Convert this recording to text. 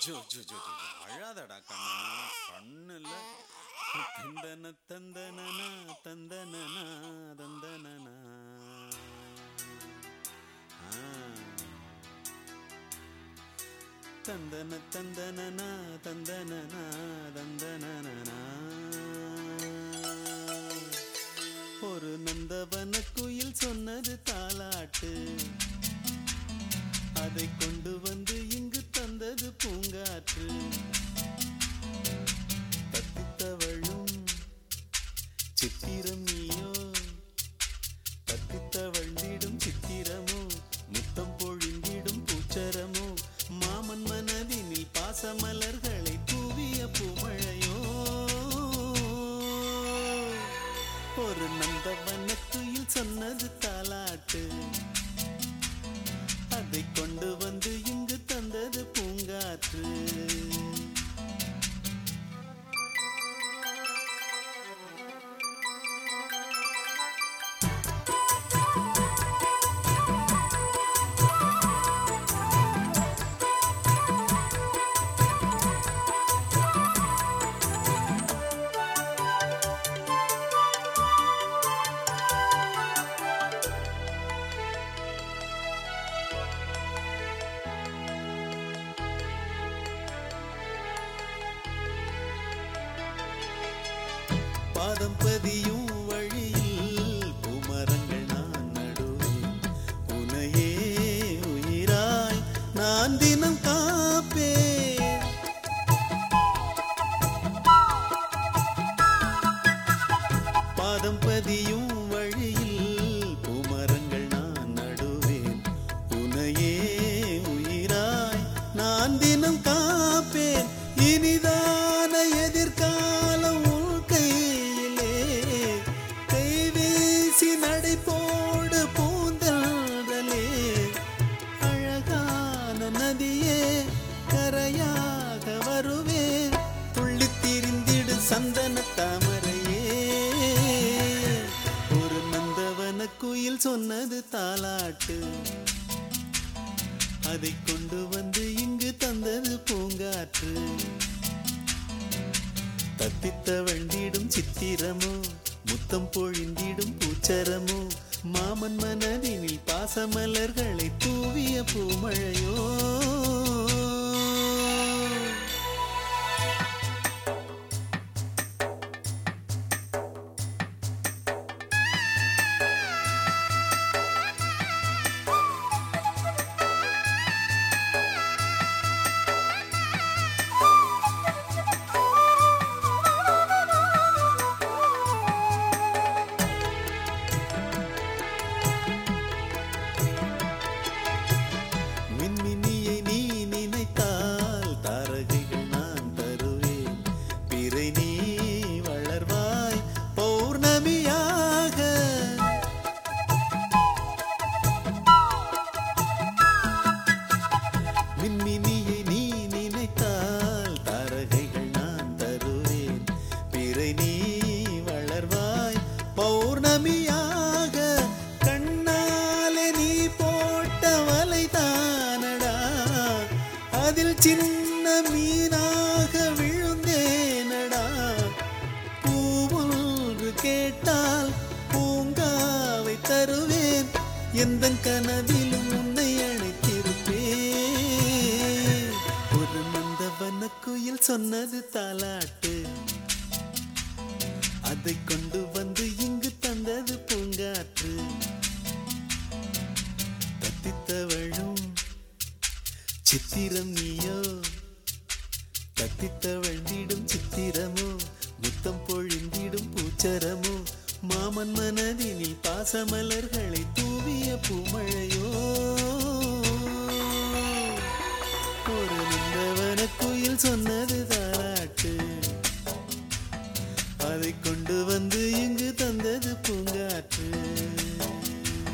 Joe ஜோ ஜோ ஜோ ஜோ, அழாதடா கண்ணா கண்ணு இல்ல தந்தன தந்தனனா தந்தனனா தந்தனனா ஆ. தந்தன தந்தனனா தந்தனனா தந்தனனா ஒரு நந்தவன குயில் சொன்னது தாலாட்டு அதை கொண்டு வந்து இங்கு தந்தது பூங்காற்று தத்தித்தவளும் சித்திரம் நீயோ தத்தித்தவழ்ந்திடும் சித்திரமோ முத்தம் பொழிந்திடும் பூச்சரமோ மாமன் மனதினில் பாசமலர்களை தூவிய பூமழையோ ஒரு நந்தவனத்துயில் சொன்னது தாலாட்டு அதை கொண்டு வந்து இங்கு தந்தது பூங்காற்று பாதம் பதியும் வழியில் பூமரங்கள் நான் நடுவேன் உனையே உயிராய் நான் தினம் காப்பேன் பாதம் பதியும் வழியில் பூமரங்கள் நான் நடுவேன் உனையே உயிராய் நான் தினம் காப்பேன் இனிதான எதிர்காலம் உன் கையிலே கைவீசி நடை போடு பூந்தலே அழகான நதியே கரையாக வருவேன் துள்ளித் திரிந்திடு சந்தன தாமரையே ஒரு நந்தவன குயில் சொன்னது தாலாட்டு அதை கொண்டு வந்து இங்கு தந்தது பூங்காற்று தத்தித்த வழ்ந்திடும் சித்திரமோ முத்தம் பொழிந்திடும் பூச்சரமோ மாமன் மனதினில் பாசமலர்களை தூவிய பூமழையோ மின்மினியை நீ நினைத்தால் தாரகைகள் நான் தருவேன் பிறை நீ வளர்வாய் பௌர்ணமியாக மின்மினியை நீ நினைத்தால் தாரகைகள் நான் தருவேன் பிறை நீ வளர்வாய் பௌர்ணமியாக கண்ணாலே நீ போட்ட வலை தானடா அதில் சின்ன மீனாக விழுந்தேனடா பூவொன்று கேட்டால் பூங்காவை தருவேன் எந்த கனவிலும் உன்னை அழைத்திருப்பேன் ஒரு நந்தவன குயில் சொன்னது தாலாட்டு அதை கொண்டு வந்து இங்கு தந்தது பூங்காற்று தத்தித்தவழும் சித்திரம் நீயோ தத்தித்தவழ்ந்திடும் சித்திரமோ முத்தம் பொழிந்திடும் பூச்சரமோ மாமன் மனதினில் பாசமலர்களை தூவிய பூமழையோ ஒரு நின்றவன குயில் சொன்ன